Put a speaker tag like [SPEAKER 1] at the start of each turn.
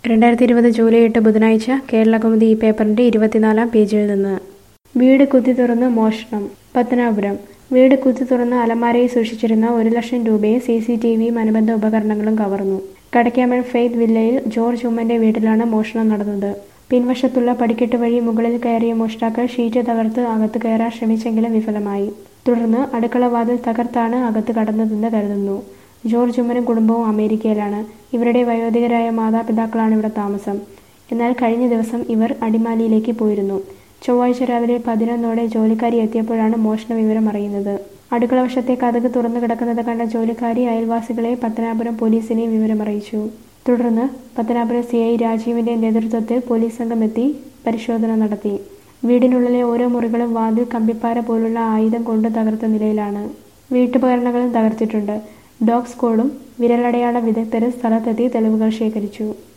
[SPEAKER 1] രണ്ടായിരത്തി ഇരുപത് ജൂലൈ എട്ട് ബുധനാഴ്ച കേരളകൗമുദി ഈ പേപ്പറിന്റെ ഇരുപത്തിനാലാം പേജിൽ നിന്ന് വീട് കുത്തി തുറന്ന് മോഷണം പത്തനാപുരം വീട് കുത്തി തുറന്ന് അലമാരയിൽ സൂക്ഷിച്ചിരുന്ന ഒരു ലക്ഷം രൂപയും സി സി ടി വിയും അനുബന്ധ ഉപകരണങ്ങളും കവർന്നു കടക്കാമൺ ഫെയ്ത്ത് വില്ലയിൽ ജോർജ് ഉമ്മന്റെ വീട്ടിലാണ് മോഷണം നടന്നത് പിൻവശത്തുള്ള പടിക്കെട്ട് വഴി മുകളിൽ കയറിയ മോഷ്ടാക്കൾ ഷീറ്റ് തകർത്ത് അകത്ത് കയറാൻ ശ്രമിച്ചെങ്കിലും വിഫലമായി തുടർന്ന് അടുക്കള വാതിൽ തകർത്താണ് അകത്ത് കടന്നതെന്ന് കരുതുന്നു ജോർജ് ഉമ്മനും കുടുംബവും അമേരിക്കയിലാണ് ഇവരുടെ വയോധികരായ മാതാപിതാക്കളാണ് ഇവിടെ താമസം എന്നാൽ കഴിഞ്ഞ ദിവസം ഇവർ അടിമാലിയിലേക്ക് പോയിരുന്നു ചൊവ്വാഴ്ച രാവിലെ പതിനൊന്നോടെ ജോലിക്കാരി എത്തിയപ്പോഴാണ് മോഷണ വിവരം അറിയുന്നത് അടുക്കള വശത്തെ കഥക് തുറന്നു കിടക്കുന്നത് കണ്ട ജോലിക്കാരി അയൽവാസികളെ പത്തനാപുരം പോലീസിനെ വിവരമറിയിച്ചു തുടർന്ന് പത്തനാപുരം സി ഐ രാജീവിന്റെ നേതൃത്വത്തിൽ പോലീസ് സംഘം എത്തി പരിശോധന നടത്തി വീടിനുള്ളിലെ ഓരോ മുറികളും വാതിൽ കമ്പിപ്പാര പോലുള്ള ആയുധം കൊണ്ട് തകർത്ത നിലയിലാണ് വീട്ടുപകരണങ്ങളും തകർത്തിട്ടുണ്ട് ഡോഗ് സ്ക്വാഡും വിരലടയാള വിദഗ്ധരും സ്ഥലത്തെത്തി തെളിവുകൾ ശേഖരിച്ചു